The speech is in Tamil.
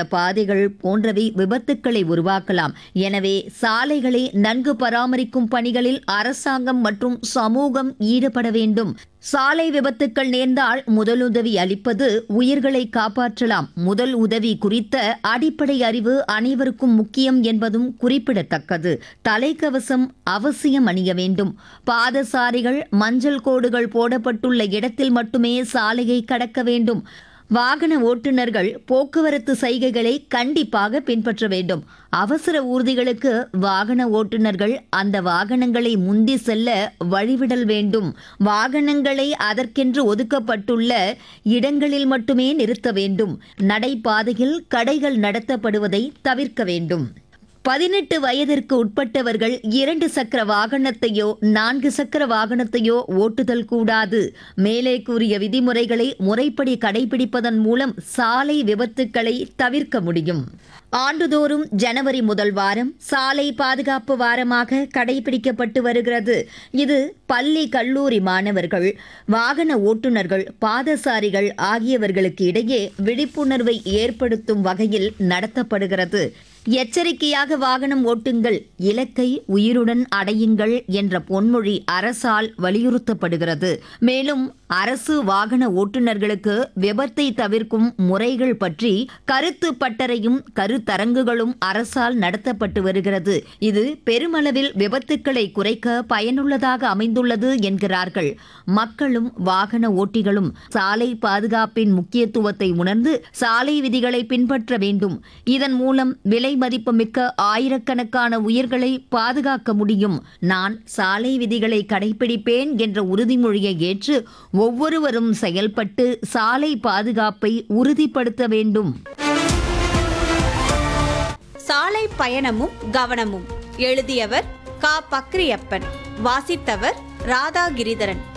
பாதைகள் போன்றவை விபத்துக்களை உருவாக்கலாம் எனவே சாலைகளை நன்கு பராமரிக்கும் பணிகளில் அரசாங்கம் மற்றும் சமூகம் ஈடுபட வேண்டும் சாலை விபத்துக்கள் நேர்ந்தால் முதலுதவி அளிப்பது உயிர்களை காப்பாற்றலாம் முதல் உதவி குறித்த அடிப்படை அறிவு அனைவருக்கும் முக்கியம் என்பதும் குறிப்பிடத்தக்கது தலைக்கவசம் அவசியம் அணிய வேண்டும் பாதசாரிகள் மஞ்சள் கோடுகள் போடப்பட்டுள்ள இடத்தில் மட்டுமே சாலையை கடக்க வேண்டும் வாகன ஓட்டுநர்கள் போக்குவரத்து சைகைகளை கண்டிப்பாக பின்பற்ற வேண்டும் அவசர ஊர்திகளுக்கு வாகன ஓட்டுநர்கள் அந்த வாகனங்களை முந்தி செல்ல வழிவிடல் வேண்டும் வாகனங்களை அதற்கென்று ஒதுக்கப்பட்டுள்ள இடங்களில் மட்டுமே நிறுத்த வேண்டும் நடைபாதையில் கடைகள் நடத்தப்படுவதை தவிர்க்க வேண்டும் பதினெட்டு வயதிற்கு உட்பட்டவர்கள் இரண்டு சக்கர வாகனத்தையோ நான்கு சக்கர வாகனத்தையோ ஓட்டுதல் கூடாது மேலே கூறிய விதிமுறைகளை முறைப்படி கடைபிடிப்பதன் மூலம் சாலை விபத்துக்களை தவிர்க்க முடியும் ஆண்டுதோறும் ஜனவரி முதல் வாரம் சாலை பாதுகாப்பு வாரமாக கடைபிடிக்கப்பட்டு வருகிறது இது பள்ளி கல்லூரி மாணவர்கள் வாகன ஓட்டுநர்கள் பாதசாரிகள் ஆகியவர்களுக்கு இடையே விழிப்புணர்வை ஏற்படுத்தும் வகையில் நடத்தப்படுகிறது எச்சரிக்கையாக வாகனம் ஓட்டுங்கள் இலக்கை உயிருடன் அடையுங்கள் என்ற பொன்மொழி அரசால் வலியுறுத்தப்படுகிறது மேலும் அரசு வாகன ஓட்டுநர்களுக்கு விபத்தை தவிர்க்கும் முறைகள் பற்றி கருத்து பட்டறையும் கருத்தரங்குகளும் அரசால் நடத்தப்பட்டு வருகிறது இது பெருமளவில் விபத்துக்களை குறைக்க பயனுள்ளதாக அமைந்துள்ளது என்கிறார்கள் மக்களும் வாகன ஓட்டிகளும் சாலை பாதுகாப்பின் முக்கியத்துவத்தை உணர்ந்து சாலை விதிகளை பின்பற்ற வேண்டும் இதன் மூலம் விலை மதிப்புமிக்க ஆயிரக்கணக்கான உயிர்களை பாதுகாக்க முடியும் நான் சாலை விதிகளை கடைபிடிப்பேன் என்ற உறுதிமொழியை ஏற்று ஒவ்வொருவரும் செயல்பட்டு சாலை பாதுகாப்பை உறுதிப்படுத்த வேண்டும் சாலை பயணமும் கவனமும் எழுதியவர் கா பக்ரியப்பன் வாசித்தவர் ராதா கிரிதரன்